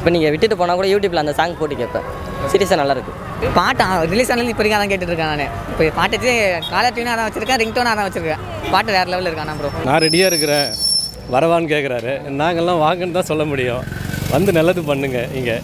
இப்போ நீங்கள் விட்டுட்டு போனால் கூட யூடியூப்பில் அந்த சாங் போட்டு கேட்பேன் சீரியஸாக நல்லாயிருக்கு பாட்டு ரிலீஸ் ஆனது இப்போ வரைக்கும் அதான் கேட்டுட்டு இருக்கேன் நான் இப்போ பாட்டு வச்சு காலர் டியூனாக தான் வச்சிருக்கேன் ரிங் டோனாக தான் வச்சிருக்கேன் பாட்டு வேறு லெவலில் இருக்கானா ப்ரோ நான் ரெடியாக இருக்கிறேன் வரவான்னு கேட்குறாரு நாங்கள்லாம் வாங்கன்னு தான் சொல்ல முடியும் வந்து நல்லது பண்ணுங்க இங்கே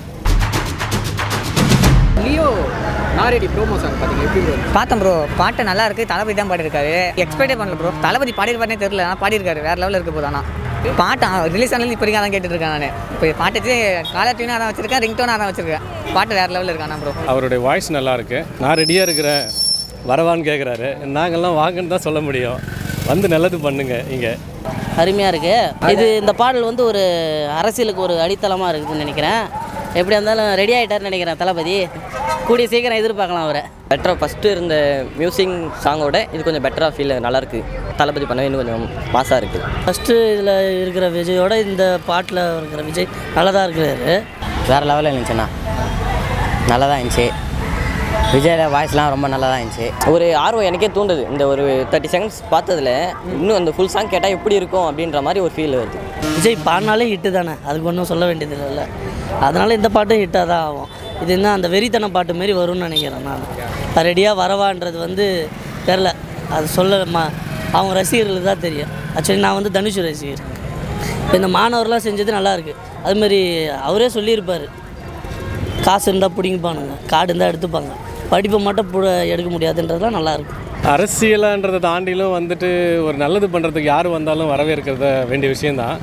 லியோ நாரடி ப்ரோமோ சாங் பார்த்தீங்க எப்படி bro? பார்த்தேன் ப்ரோ பாட்டு நல்லா இருக்கு தளபதி தான் பாடியிருக்காரு எக்ஸ்பெக்டே பண்ணல ப்ரோ தளபதி பாடியிருப்பாருனே தெரியல ஆனால் பாடியிருக்காரு வேறு லெவலில் இருக்க போது ஆனால் பாட்டு ரிலீஸ் ஆனது இப்போ வரைக்கும் அதான் கேட்டுட்டு இருக்கேன் நான் இப்போ பாட்டு வச்சு காலர் டியூனாக தான் வச்சிருக்கேன் ரிங் டோனாக தான் வச்சிருக்கேன் பாட்டு வேறு லெவலில் இருக்கானா ப்ரோ அவருடைய வாய்ஸ் நல்லா இருக்கு நான் ரெடியாக இருக்கிறேன் வரவான்னு கேட்குறாரு நாங்கள்லாம் வாங்கன்னு தான் சொல்ல முடியும் வந்து நல்லது பண்ணுங்க இங்கே அருமையாக இருக்குது இது இந்த பாடல் வந்து ஒரு அரசியலுக்கு ஒரு அடித்தளமாக இருக்குதுன்னு நினைக்கிறேன் எப்படியா இருந்தாலும் ரெடி ஆகிட்டாருன்னு நினைக்கிறேன் தளபதி கூடிய சீக்கிரம் எதிர்பார்க்கலாம் அவரை பெட்டராக ஃபஸ்ட்டு இருந்த மியூசிக் சாங்கோட இது கொஞ்சம் பெட்டராக ஃபீல் நல்லாயிருக்கு தளபதி பண்ணவே இன்னும் கொஞ்சம் மாசாக இருக்குது ஃபஸ்ட்டு இதில் இருக்கிற விஜயோட இந்த பாட்டில் இருக்கிற விஜய் நல்லா தான் இருக்கிறாரு வேறு லெவலில் இருந்துச்சுண்ணா நல்லா தான் இருந்துச்சு விஜயோட வாய்ஸ்லாம் ரொம்ப நல்லா தான் இருந்துச்சு ஒரு ஆர்வம் எனக்கே தூண்டுது இந்த ஒரு தேர்ட்டி செகண்ட்ஸ் பார்த்ததுல இன்னும் அந்த ஃபுல் சாங் கேட்டால் எப்படி இருக்கும் அப்படின்ற மாதிரி ஒரு ஃபீல் வருது விஜய் பாடினாலே ஹிட்டு தானே அதுக்கு ஒன்றும் சொல்ல வேண்டியது இல்லைல்ல அதனால் இந்த பாட்டும் ஹிட்டாக தான் ஆகும் இது என்ன அந்த வெறித்தன பாட்டு மாரி வரும்னு நினைக்கிறேன் நான் ரெடியாக வரவான்றது வந்து தெரில அது சொல்ல மா அவங்க ரசிகர்களுக்கு தான் தெரியும் ஆக்சுவலி நான் வந்து தனுஷ் ரசிகர் இப்போ இந்த மாணவர்லாம் செஞ்சது நல்லா இருக்கு அதுமாரி அவரே சொல்லியிருப்பார் காசு இருந்தால் பிடிங்கிப்பானுங்க கார்டு இருந்தால் எடுத்துப்பாங்க படிப்பை மட்டும் புட எடுக்க முடியாதுன்றதுலாம் நல்லா இருக்கு அரசியலான்றதை தாண்டிலும் வந்துட்டு ஒரு நல்லது பண்ணுறதுக்கு யார் வந்தாலும் வரவேற்கிறத வேண்டிய விஷயந்தான்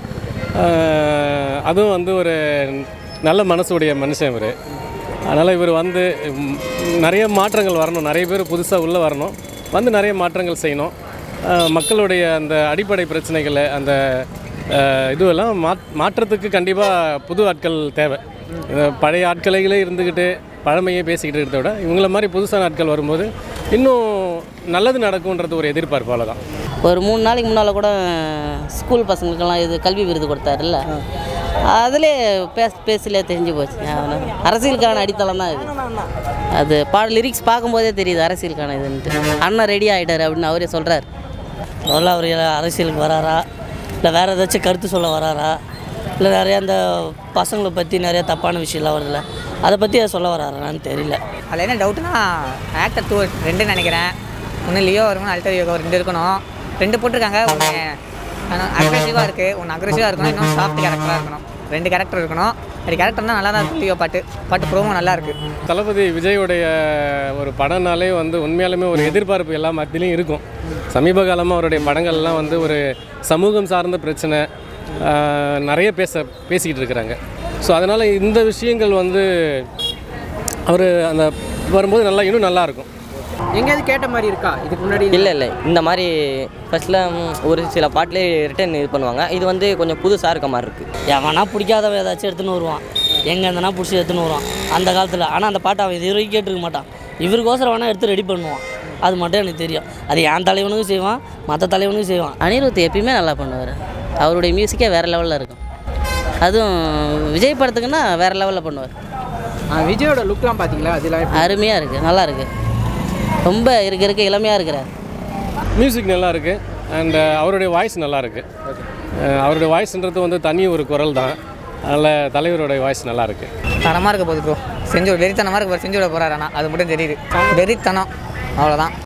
ஆஹ் அதுவும் வந்து ஒரு நல்ல மனசுடைய மனுஷன் இவர் அதனால் இவர் வந்து ம், நிறைய மாற்றங்கள் வரணும் நிறைய பேர் புதுசாக உள்ளே வரணும் வந்து நிறைய மாற்றங்கள் செய்யணும் ஆஹ் மக்களுடைய அந்த அடிப்படை பிரச்சனைகளை அந்த ஆஹ் இதுவெல்லாம் மாத் மாற்றத்துக்கு கண்டிப்பாக புது ஆட்கள் தேவை இந்த பழைய ஆட்களைகளே இருந்துக்கிட்டு பழமையே பேசிக்கிட்டு இருக்கிறத விட இவங்கள மாதிரி புதுசான ஆட்கள் வரும்போது இன்னும் நல்லது நடக்கும்ன்றது ஒரு எதிர்பார்ப்பு அவ்வளோதான் ஒரு மூணு நாளைக்கு முன்னால் கூட ஸ்கூல் பசங்களுக்கெல்லாம் இது கல்வி விருது கொடுத்தாருல்ல அதிலே பேச பேசலே தெரிஞ்சு போச்சு அதனால அரசியலுக்கான அடித்தளம் தான் இது அது பாட லிரிக்ஸ் பார்க்கும்போதே தெரியுது அரசியலுக்கான இதுன்ட்டு அண்ணன் ரெடி ஆகிட்டாரு அப்படின்னு அவரே சொல்கிறார் முதல்ல அவர் அரசியலுக்கு வராரா இல்லை வேறு ஏதாச்சும் கருத்து சொல்ல வராரா இல்லை நிறைய அந்த பசங்களை பற்றி நிறைய தப்பான விஷயம்லாம் வருதுல்ல அதை பற்றி அதை சொல்ல வராரான்னு தெரியல அதில் என்ன டவுட்னா ஆக்டர் டூ ரெண்டு நினைக்கிறேன் ஒன்று லியோ இருக்கணும் அல்டர் யோகோ ரெண்டு இருக்கணும் ரெண்டு போட்டிருக்காங்க ஒன்று அக்ரெசிவாக இருக்குது ஒன்று அக்ரெசிவாக இருக்கணும் இன்னும் சாஃப்ட் கேரக்டராக இருக்கணும் ரெண்டு கேரக்டர் இருக்கணும் ரெண்டு கேரக்டர் தான் நல்லா தான் இருக்கு லியோ பாட்டு பாட்டு ப்ரோமோ நல்லா இருக்குது தளபதி விஜயோடைய ஒரு படம்னாலே வந்து உண்மையாலுமே ஒரு எதிர்பார்ப்பு எல்லா மத்தியிலையும் இருக்கும் சமீப காலமாக அவருடைய படங்கள்லாம் வந்து ஒரு சமூகம் சார்ந்த பிரச்சனை ஆஹ், நிறைய பேச பேசிக்கிட்டு இருக்கிறாங்க ஸோ அதனால் இந்த விஷயங்கள் வந்து அவர் அந்த வரும்போது நல்லா இன்னும் நல்லா இருக்கும் எங்கேயாவது கேட்ட மாதிரி இருக்கா இதுக்கு முன்னாடி இல்லை இல்லை இந்த மாதிரி ஃபஸ்ட்டில் ஒரு சில பாட்டிலே ரிட்டர்ன் இது பண்ணுவாங்க இது வந்து கொஞ்சம் புதுசாக இருக்க மாதிரி இருக்குது எவனா பிடிக்காதவன் ஏதாச்சும் எடுத்துன்னு வருவான் எங்கே இருந்தனா பிடிச்சி எடுத்துன்னு வருவான் அந்த காலத்தில் ஆனால் அந்த பாட்டை அவன் இது வரைக்கும் கேட்டிருக்க மாட்டான் இவருக்கோசரம் வேணால் எடுத்து ரெடி பண்ணுவான் அது மட்டும் எனக்கு தெரியும் அது என் தலைவனுக்கும் செய்வான் மற்ற தலைவனுக்கும் செய்வான் அனிருத் எப்பயுமே நல்லா பண்ணுவார் அவருடைய மியூசிக்கே வேறு லெவலில் இருக்கும் அதுவும் விஜய் படத்துக்குன்னா வேறு லெவலில் பண்ணுவார் ஆ, விஜயோட லுக்லாம் பார்த்தீங்களா அதெல்லாம் எப்படி? அருமையாக இருக்குது நல்லா இருக்குது ரொம்ப இருக்க இருக்க இளமையாக இருக்கிறார் மியூசிக் நல்லா இருக்கு அண்ட் அவருடைய வாய்ஸ் நல்லா இருக்கு அஹ் அவருடைய வாய்ஸ்ன்றது வந்து தனி ஒரு குரல் தான் அதனால் தலைவருடைய வாய்ஸ் நல்லா இருக்கு தரமாக இருக்க போகுது ப்ரோ செஞ்சு வெறித்தனமாக இருக்க செஞ்சு விட போகிறாரு ஆனால் அது மட்டும் தெரியுது வெறித்தனம் அவ்வளோதான்